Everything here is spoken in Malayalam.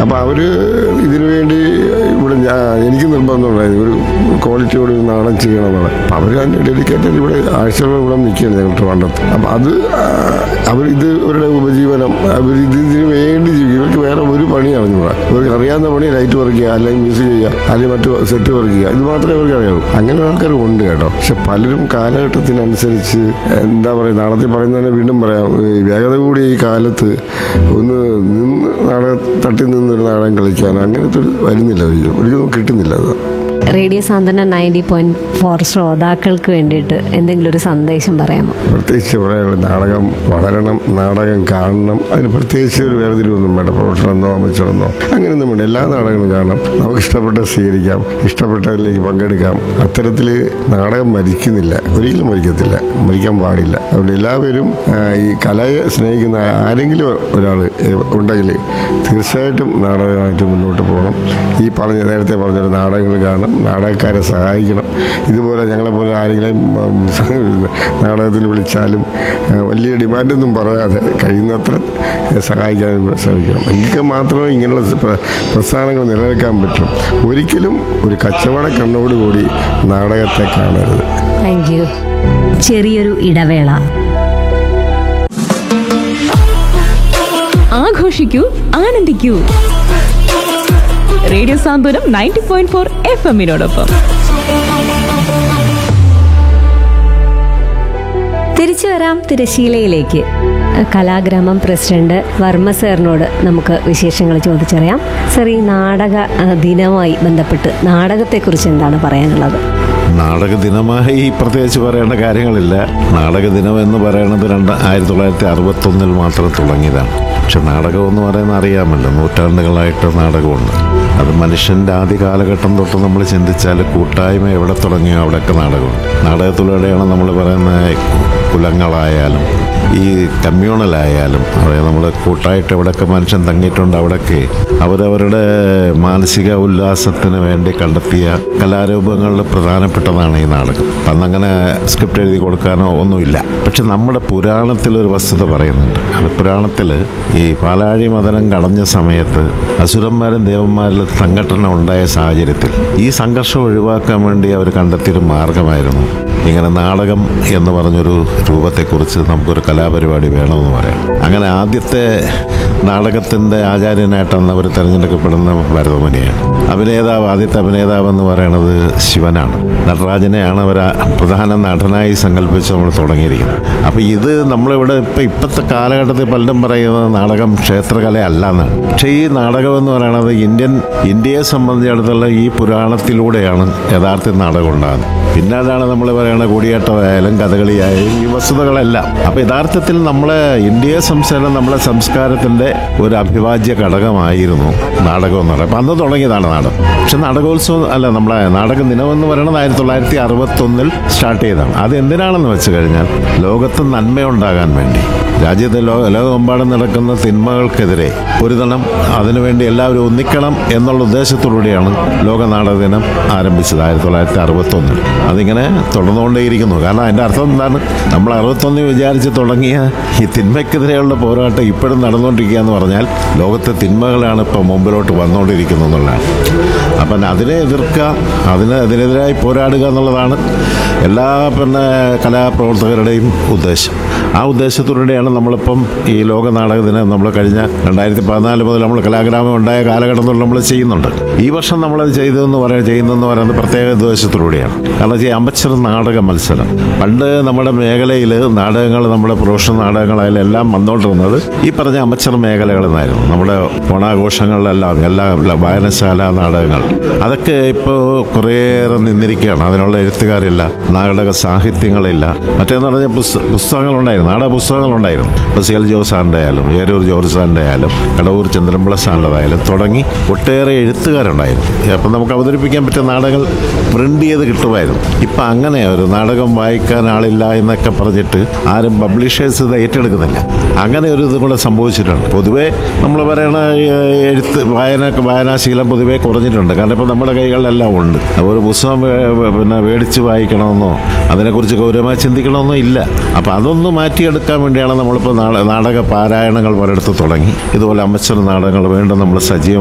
അപ്പോൾ അവർ ഇതിനു വേണ്ടി ഇവിടെ ഞാൻ എനിക്ക് നിർബന്ധമുണ്ടായിരുന്നു ഒരു ക്വാളിറ്റിയോട് ഒരു നാടകം ചെയ്യണം എന്നുള്ളത് അപ്പം അവർ അതിന് ഡെഡിക്കേറ്റഡ് ഇവിടെ ആഴ്ചകൾ ഇവിടെ നിൽക്കുകയാണ് ഞങ്ങൾ ട്രിവാൻഡ്രത്ത് അപ്പം അത് അവർ ഇത് ഇവരുടെ ഉപജീവനം അവർ ഇതിന് വേണ്ടി ജീവിക്കും ഇവർക്ക് വേറെ ഒരു പണി അറിഞ്ഞൂടാ ഇവർക്ക് അറിയാവുന്ന പണി ലൈറ്റ് വർക്ക് ചെയ്യുക അല്ലെങ്കിൽ മ്യൂസിക് ചെയ്യുക അല്ലെങ്കിൽ മറ്റു സെറ്റ് വർക്ക് ചെയ്യുക ഇത് മാത്രമേ ഇവർക്ക് അറിയാവൂ അങ്ങനെ ആൾക്കാർ ഉണ്ട് കേട്ടോ പക്ഷെ പലരും കാലഘട്ടത്തിനനുസരിച്ച് എന്താ പറയുക നാളത്തെ പറയുന്നതിനെ വീണ്ടും പറയാം ഈ വേഗത കൂടി ഈ കാലത്ത് ഒന്ന് നിന്ന് നാടകം തട്ടി നിന്നൊരു നാടകം കളിക്കാൻ അങ്ങനത്തെ ഒരു വരുന്നില്ല ഒരിക്കലും ഒരിക്കലും കിട്ടുന്നില്ല അത് റേഡിയോ സാന്ത്വന നയൻറ്റി പോയിന്റ് ഫോർ ശ്രോതാക്കൾക്ക് വേണ്ടിയിട്ട് എന്തെങ്കിലും ഒരു സന്ദേശം പറയാമോ പ്രത്യേകിച്ച് പറയാനുള്ള നാടകം വളരണം നാടകം കാണണം അതിന് പ്രത്യേകിച്ച് ഒരു വേർതിരിവൊന്നും വേണ്ട പ്രൊഫഷനെന്നോ അമച്ചറെന്നോ അങ്ങനെയൊന്നും വേണ്ട എല്ലാ നാടകങ്ങളും കാണണം നമുക്ക് ഇഷ്ടപ്പെട്ട സ്വീകരിക്കാം ഇഷ്ടപ്പെട്ടതിലേക്ക് പങ്കെടുക്കാം അത്തരത്തിൽ നാടകം മരിക്കുന്നില്ല ഒരിക്കലും മരിക്കത്തില്ല മരിക്കാൻ പാടില്ല അതുകൊണ്ട് എല്ലാവരും ആ, ഈ കലയെ സ്നേഹിക്കുന്ന ആരെങ്കിലും ഒരാൾ ഉണ്ടെങ്കിൽ തീർച്ചയായിട്ടും നാടകമായിട്ട് മുന്നോട്ട് പോകണം ഈ പറഞ്ഞ നേരത്തെ പറഞ്ഞൊരു നാടകങ്ങൾ കാണണം നാടകക്കാരെ സഹായിക്കണം ഇതുപോലെ ഞങ്ങളെപ്പോലെ ആരെങ്കിലും ഉം, നാടകത്തിൽ വിളിച്ചാലും ആ, വലിയ ഡിമാൻഡൊന്നും പറയാതെ കഴിയുന്നത്ര സഹായിക്കാൻ ശ്രമിക്കണം എങ്കിൽ മാത്രമേ ഇങ്ങനെയുള്ള പ്ര- പ്രസ്ഥാനങ്ങൾ നിലനിൽക്കാൻ പറ്റും ഒരിക്കലും ഒരു കച്ചവട കണ്ണോടുകൂടി നാടകത്തെ കാണരുത് താങ്ക് യു ചെറിയൊരു ഇടവേള ആഘോഷിക്കൂ ആനന്ദിക്കൂ radio Santhwanam ninety point four F എമ്മിനോടൊപ്പം തിരിച്ചു വരാം തിരശീലയിലേക്ക് കലാഗ്രാമം പ്രസിഡന്റ് വർമ്മ സാറിനോട് നമുക്ക് വിശേഷങ്ങൾ ചോദിച്ചറിയാം സർ ഈ നാടക ആ, ദിനവുമായി ബന്ധപ്പെട്ട് നാടകത്തെക്കുറിച്ച് എന്താണ് പറയാനുള്ളത് നാടക ദിനമായി പ്രത്യേകിച്ച് പറയേണ്ട കാര്യങ്ങളില്ല നാടക ദിനം എന്ന് പറയുന്നത് രണ്ട് ആയിരത്തി തൊള്ളായിരത്തി അറുപത്തൊന്നിൽ മാത്രം തുടങ്ങിയതാണ് പക്ഷെ നാടകം എന്ന് പറയുന്നത് അറിയാമല്ലോ നൂറ്റാണ്ടുകളായിട്ട് നാടകമുണ്ട് അത് മനുഷ്യൻ്റെ ആദ്യ കാലഘട്ടം തൊട്ട് നമ്മൾ ചിന്തിച്ചാൽ കൂട്ടായ്മ എവിടെ തുടങ്ങിയോ അവിടെയൊക്കെ നാടകമുണ്ട് നാടകത്തിലൂടെയാണ് നമ്മൾ പറയുന്ന കുലങ്ങളായാലും ഈ കമ്മ്യൂണലായാലും അതായത് നമ്മൾ കൂട്ടായിട്ട് എവിടെയൊക്കെ മനുഷ്യൻ തങ്ങിയിട്ടുണ്ട് അവിടെയൊക്കെ അവരവരുടെ മാനസിക ഉല്ലാസത്തിന് വേണ്ടി കണ്ടെത്തിയ കലാരൂപങ്ങളിൽ പ്രധാനപ്പെട്ടതാണ് ഈ നാടകം അന്നങ്ങനെ സ്ക്രിപ്റ്റ് എഴുതി കൊടുക്കാനോ ഒന്നുമില്ല പക്ഷെ നമ്മുടെ പുരാണത്തിൽ ഒരു വസ്തുത പറയുന്നുണ്ട് അത് പുരാണത്തിൽ ഈ പാലാഴി മദനം കടഞ്ഞ സമയത്ത് അസുരന്മാരും ദേവന്മാരിലും സംഘടന ഉണ്ടായ സാഹചര്യത്തിൽ ഈ സംഘർഷം ഒഴിവാക്കാൻ വേണ്ടി അവർ കണ്ടെത്തിയൊരു മാർഗമായിരുന്നു ഇങ്ങനെ നാടകം എന്ന് പറഞ്ഞൊരു രൂപത്തെക്കുറിച്ച് നമുക്കൊരു കലാപരിപാടി വേണമെന്ന് പറയാം അങ്ങനെ ആദ്യത്തെ നാടകത്തിൻ്റെ ആചാര്യനായിട്ടാണ് അവർ തിരഞ്ഞെടുക്കപ്പെടുന്ന ഭരതമുനിയാണ് അഭിനേതാവ് ആദ്യത്തെ അഭിനേതാവ് എന്ന് പറയുന്നത് ശിവനാണ് നടരാജനെയാണ് അവർ ആ പ്രധാന നടനായി സങ്കല്പിച്ച് നമ്മൾ തുടങ്ങിയിരിക്കുന്നത് അപ്പോൾ ഇത് നമ്മളിവിടെ ഇപ്പം ഇപ്പോഴത്തെ കാലഘട്ടത്തിൽ പലരും പറയുന്നത് നാടകം ക്ഷേത്രകല അല്ല എന്നാണ് പക്ഷേ ഈ നാടകം എന്ന് പറയുന്നത് ഇന്ത്യൻ ഇന്ത്യയെ സംബന്ധിച്ചിടത്തോളം ഈ പുരാണത്തിലൂടെയാണ് യഥാർത്ഥ നാടകം ഉണ്ടാകുന്നത് പിന്നാലാണ് നമ്മൾ പറയുന്ന കൂടിയാട്ടമായാലും കഥകളിയായാലും ഈ വസ്തുതകളെല്ലാം അപ്പോൾ യഥാർത്ഥത്തിൽ നമ്മളെ ഇന്ത്യയെ സംസ്ഥാനം നമ്മളെ സംസ്കാരത്തിൻ്റെ ഒരു അഭിവാജ്യ ഘടകമായിരുന്നു നാടകം എന്ന് പറയുന്നത് അപ്പം അന്ന് തുടങ്ങിയതാണ് നാടകം പക്ഷെ നാടകോത്സവം അല്ല നമ്മളെ നാടക ദിനം എന്ന് പറയുന്നത് ആയിരത്തി തൊള്ളായിരത്തി അറുപത്തൊന്നിൽ സ്റ്റാർട്ട് ചെയ്തതാണ് അത് എന്തിനാണെന്ന് വെച്ച് കഴിഞ്ഞാൽ ലോകത്ത് നന്മയുണ്ടാകാൻ വേണ്ടി രാജ്യത്തെ ലോ ലോകമെമ്പാടും നടക്കുന്ന തിന്മകൾക്കെതിരെ പൊരുതണം അതിനുവേണ്ടി എല്ലാവരും ഒന്നിക്കണം എന്നുള്ള ഉദ്ദേശത്തോടുകൂടിയാണ് ലോക നാടക ദിനം ആരംഭിച്ചത് ആയിരത്തി തൊള്ളായിരത്തി അറുപത്തൊന്നിൽ അതിങ്ങനെ തുടർന്നുകൊണ്ടേയിരിക്കുന്നു കാരണം അതിൻ്റെ അർത്ഥം എന്താണ് നമ്മൾ അറുപത്തൊന്നിൽ വിചാരിച്ച് തുടങ്ങിയ ഈ തിന്മയ്ക്കെതിരെയുള്ള പോരാട്ടം ഇപ്പോഴും നടന്നുകൊണ്ടിരിക്കുക എന്ന് പറഞ്ഞാൽ ലോകത്തെ തിന്മകളാണ് ഇപ്പോൾ മുമ്പിലോട്ട് വന്നുകൊണ്ടിരിക്കുന്നത് എന്നുള്ളതാണ് അപ്പം അതിനെ എതിർക്കുക അതിന് അതിനെതിരായി പോരാടുക എന്നുള്ളതാണ് എല്ലാ പിന്നെ കലാപ്രവർത്തകരുടെയും ഉദ്ദേശം ആ ഉദ്ദേശത്തോടെയാണ് നമ്മളിപ്പം ഈ ലോക നാടക ദിനം നമ്മൾ കഴിഞ്ഞ രണ്ടായിരത്തി പതിനാല് മുതൽ നമ്മൾ കലാഗ്രാമം ഉണ്ടായ കാലഘട്ടം തൊട്ട് നമ്മൾ ചെയ്യുന്നുണ്ട് ഈ വർഷം നമ്മളത് ചെയ്തതെന്ന് പറയാൻ ചെയ്യുന്നതെന്ന് പറയുന്നത് പ്രത്യേക ഉദ്ദേശത്തോടുകൂടിയാണ് കാരണം വെച്ചാൽ അമ്പച്ചർ നാടക മത്സരം പണ്ട് നമ്മുടെ മേഖലയിൽ നാടകങ്ങൾ നമ്മുടെ പ്രൊഫഷണൽ നാടകങ്ങളായാലും എല്ലാം വന്നുകൊണ്ടിരുന്നത് ഈ പറഞ്ഞ അമച്ചർ മേഖലകളിൽ നിന്നായിരുന്നു നമ്മുടെ ഓണാഘോഷങ്ങളിലെല്ലാം എല്ലാ വായനശാല നാടകങ്ങൾ അതൊക്കെ ഇപ്പോൾ കുറേയേറെ നിന്നിരിക്കുകയാണ് അതിനുള്ള എഴുത്തുകാരില്ല നാടക സാഹിത്യങ്ങളില്ല മറ്റേന്ന് പറഞ്ഞാൽ പുസ്ത പുസ്തകങ്ങളുണ്ടായിരുന്നു നാടക പുസ്തകങ്ങളുണ്ടായിരുന്നു ഇപ്പോൾ സി എൽ ജോസാറിൻ്റെ ആയാലും ഏരൂർ ജോർജ് സാറിൻ്റെ ആയാലും കടവൂർ ചന്ദ്രൻപിള്ള സാറിൻ്റെതായാലും തുടങ്ങി ഒട്ടേറെ എഴുത്തുകാരുണ്ടായിരുന്നു അപ്പം നമുക്ക് അവതരിപ്പിക്കാൻ പറ്റിയ നാടകങ്ങൾ പ്രിന്റ് ചെയ്ത് കിട്ടുമായിരുന്നു ഇപ്പം അങ്ങനെ ഒരു നാടകം വായിക്കാൻ ആളില്ല എന്നൊക്കെ പറഞ്ഞിട്ട് ആരും പബ്ലിഷേഴ്സ് ഇത് ഏറ്റെടുക്കുന്നില്ല അങ്ങനെ ഒരു ഇത് കൂടെ സംഭവിച്ചിട്ടുണ്ട് പൊതുവേ നമ്മൾ പറയണ ഏഹ്, എഴുത്ത് വായന വായനാശീലം പൊതുവേ കുറഞ്ഞിട്ടുണ്ട് കാരണം ഇപ്പോൾ നമ്മുടെ കൈകളിലെല്ലാം ഉണ്ട് അപ്പോൾ ഒരു പുസ്തകം വേ- വേ- പിന്നെ മേടിച്ച് വായിക്കണമെന്നോ അതിനെക്കുറിച്ച് ഗൗരവമായി ചിന്തിക്കണമെന്നോ ഇല്ല അപ്പോൾ അതൊന്ന് മാറ്റിയെടുക്കാൻ വേണ്ടിയാണ് നമ്മളിപ്പോൾ നാടക പാരായണങ്ങൾ പലയിടത്ത് തുടങ്ങി ഇതുപോലെ അമച്ചർ നാടകങ്ങൾ വീണ്ടും നമ്മൾ സജീവം